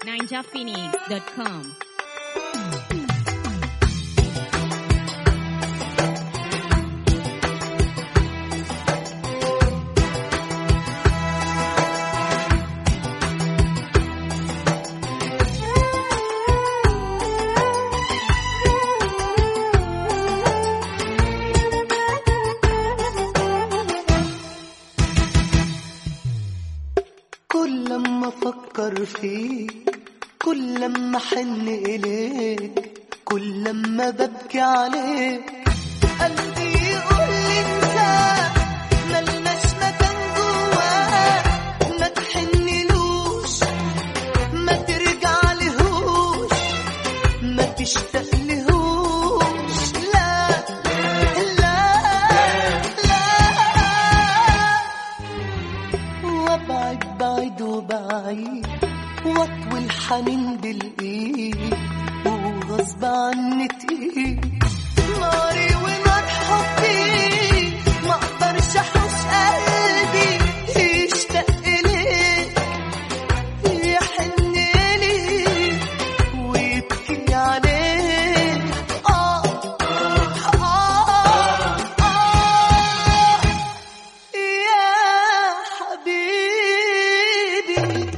ninjaphoenix.com. كل لما افكر فيك كل لما احن اليك كل لما ببكي عليك قلبي يقول لي انت ملناش مكان جواه ما تحنلوش ما ترجع لهوش ما تشتاق لهوش لا لا لا وابعد بعيد وبعيد واطوي الحنين بالايد وغصب عني تقيل ناري ونار حبي ما اقدرش احوش قلبي يشتاق ليك يحن ليك ويبكي عليك آه آه آه يا حبيبي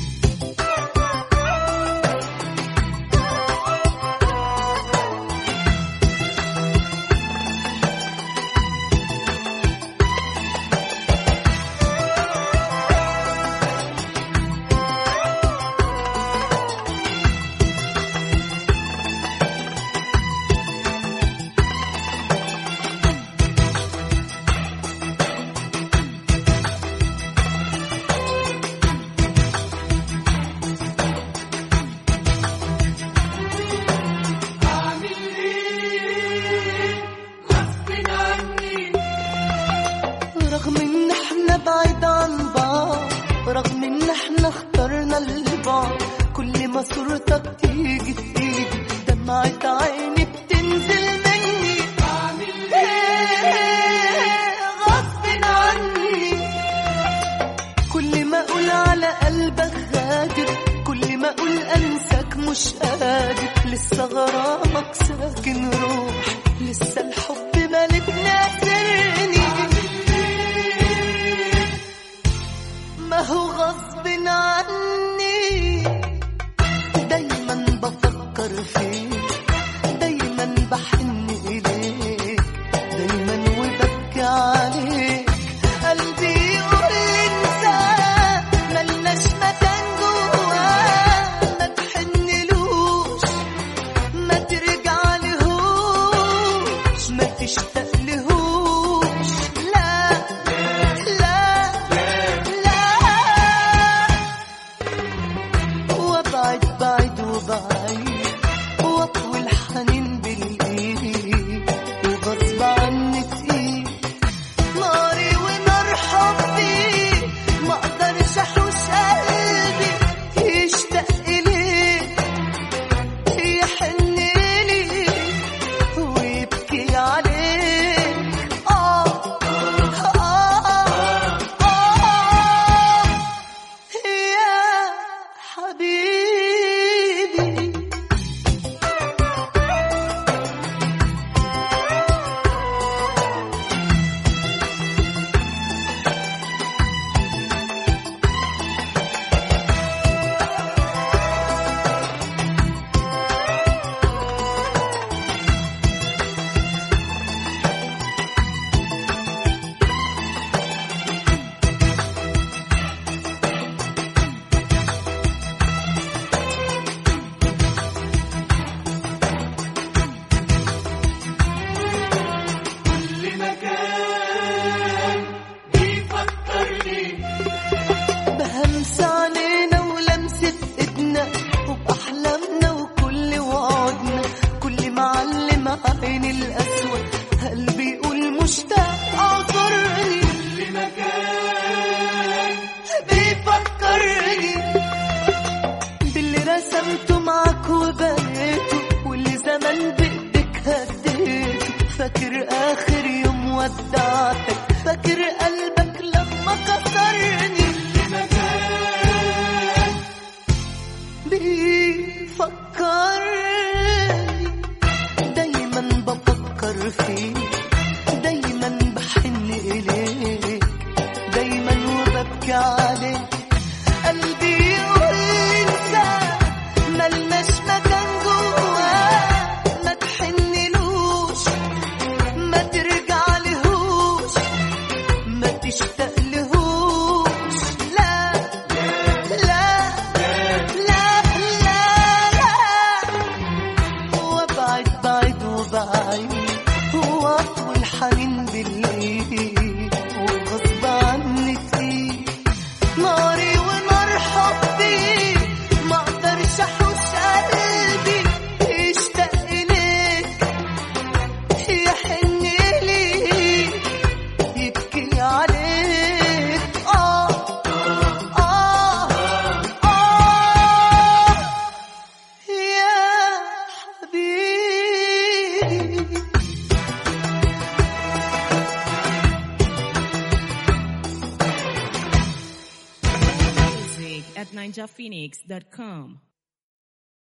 رغم ان احنا بعيد عن بعض رغم ان احنا اخترنا البعض كل ما صورتك تيجي تيجي دمعة عيني بتنزل مني إيه غصب عني كل ما اقول على قلبك غادر كل ما اقول انساك مش قادر لسه غرامك ساكن روح لسه الحب مالك ناسرني ما هو غصب عني دايما بفكر فيك دايما بحن إليك دايما وببكي عليك قلبي يقول انت ملناش مكان جواه ما تحنلوش ما ترجع لهوش ما تشتاق لهوش لا لا لا وابعد بعيد وبعيد واطوي الحنين بالايد وغصب عني تقيل ناري ونار حبي ما اقدرش احوش قلبي يشتاق اليك يحن ليك ويبكي عليك آه آه آه يا حبيبي بهمس علينا ولمسة ايدنا وبأحلامنا وكل وعدنا كل معلم عين الأسود قلبي يقول مشتاق أعذرني كل مكان بيفكرني باللي رسمته معاك وبنيته واللي زمان بإيدك هديته فاكر آخر يوم ودعتك فاكر قلبك لما كسرني يبكي عليك قلبي يقول انت ملناش مكان جواه ما تحنلوش ما ترجع لهوش ما تشتاق لهوش لا لا لا لا لا وابعد بعد وبعيد واطول حنين بالليل وغصب عني كتير ناري ونار حبي ما اقدرش احوش قلبي يشتاق اليك يحن ليك يبكي عليك اه اه اه يا حبيبي Music at ninjaphoenix.com.